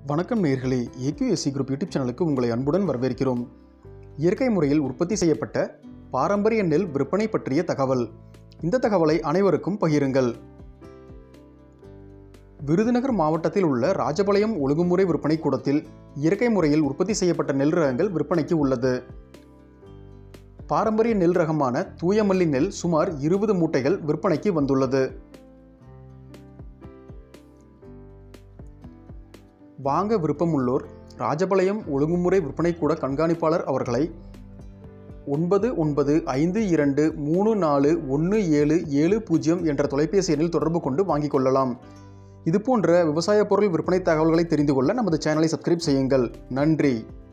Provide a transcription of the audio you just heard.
வணக்கம் நேர்களே AQSC group YouTube சேனலுக்கு உங்களை அன்புடன் வரவேற்கிறோம் இயற்கை முறையில் உற்பத்தி செய்யப்பட்ட பாரம்பரிய நெல் விற்பனை பற்றிய தகவல் இந்த தகவலை அனைவருக்கும் பகிருங்கள் விருதுநகர் மாவட்டத்தில் உள்ள ராஜபாளையம் ஒழுங்குமுறை விற்பனை கூடத்தில் இயற்கை முறையில் உற்பத்தி செய்யப்பட்ட நெல் ரகங்கள் விற்பனைக்கு உள்ளது பாரம்பரிய நெல் ரகமான தூயமல்லி நெல் சுமார் இருபது மூட்டைகள் விற்பனைக்கு வந்துள்ளது வாங்க விருப்பமுள்ளோர் ராஜபாளையம் ஒழுங்குமுறை விற்பனைக்கூட கண்காணிப்பாளர் அவர்களை ஒன்பது ஒன்பது ஐந்து இரண்டு மூணு நாலு ஒன்று ஏழு ஏழு பூஜ்ஜியம் என்ற தொலைபேசி எண்ணில் தொடர்பு கொண்டு வாங்கிக் கொள்ளலாம் இதுபோன்ற விவசாய பொருள் விற்பனை தகவல்களை தெரிந்து கொள்ள நமது சேனலை சப்ஸ்கிரைப் செய்யுங்கள் நன்றி